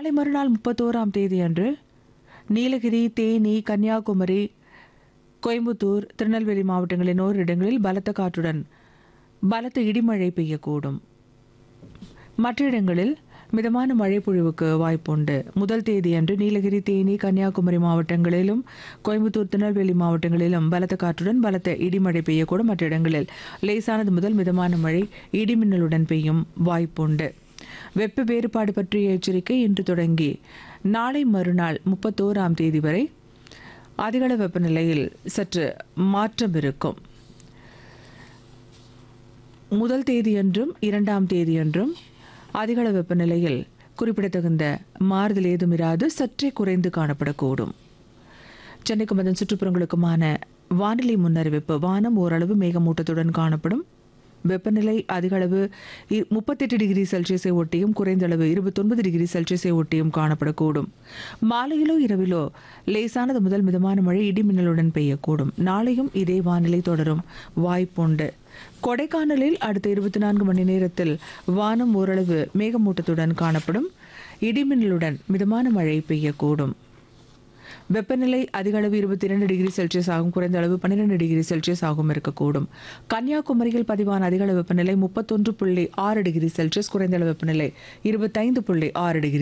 நாளை மறுநாள் முப்பத்தோராம் தேதி அன்று நீலகிரி தேனி கன்னியாகுமரி கோயம்புத்தூர் திருநெல்வேலி மாவட்டங்களின் ஓரிரு இடங்களில் பலத்த காற்றுடன் பலத்த இடிமழை பெய்யக்கூடும் மற்ற இடங்களில் மிதமான மழை பொழிவுக்கு வாய்ப்புண்டு முதல் தேதியன்று நீலகிரி தேனி கன்னியாகுமரி மாவட்டங்களிலும் கோயம்புத்தூர் திருநெல்வேலி மாவட்டங்களிலும் பலத்த காற்றுடன் பலத்த இடிமழை பெய்யக்கூடும் மற்ற இடங்களில் லேசானது முதல் மிதமான மழை இடிமின்னலுடன் பெய்யும் வாய்ப்புண்டு வெப்ப வேறுபாடு பற்றிய எச்சரிக்கை இன்று தொடங்கி நாளை மறுநாள் முப்பத்தோராம் தேதி வரை அதிகள வெப்பநிலையில் சற்று மாற்றம் இருக்கும் முதல் தேதியன்றும் இரண்டாம் தேதியன்றும் அதிகள வெப்பநிலையில் குறிப்பிடத்தகுந்த மாறுதல் ஏதும் இராது சற்றே குறைந்து காணப்படக்கூடும் சென்னைக்கும் அதன் சுற்றுப்புறங்களுக்குமான வானிலை முன்னறிவிப்பு வானம் ஓரளவு மேகமூட்டத்துடன் காணப்படும் வெப்பநிலை அதிக அளவு முப்பத்தெட்டு டிகிரி செல்சியஸை ஒட்டியும் குறைந்த அளவு இருபத்தொன்பது டிகிரி செல்சியஸை ஒட்டியும் காணப்படக்கூடும் மாலையிலோ இரவிலோ லேசானது முதல் மிதமான மழை இடிமின்னலுடன் பெய்யக்கூடும் நாளையும் இதே வானிலை தொடரும் வாய்ப்புண்டு கொடைக்கானலில் அடுத்த இருபத்தி நான்கு மணி நேரத்தில் வானம் ஓரளவு மேகமூட்டத்துடன் காணப்படும் இடிமின்னலுடன் மிதமான மழை பெய்யக்கூடும் வெப்பநிலை அதிக அளவு இருபத்தி இரண்டு டிகிரி செல்சியஸ் ஆகும் குறைந்த அளவு பன்னிரெண்டு டிகிரி செல்சியஸ் ஆகும் இருக்கக்கூடும் கன்னியாகுமரியில் பதிவான அதிக அளவு வெப்பநிலை முப்பத்தொன்று புள்ளி ஆறு டிகிரி செல்சியஸ் குறைந்த அளவு வெப்பநிலை இருபத்தைந்து புள்ளி ஆறு டிகிரி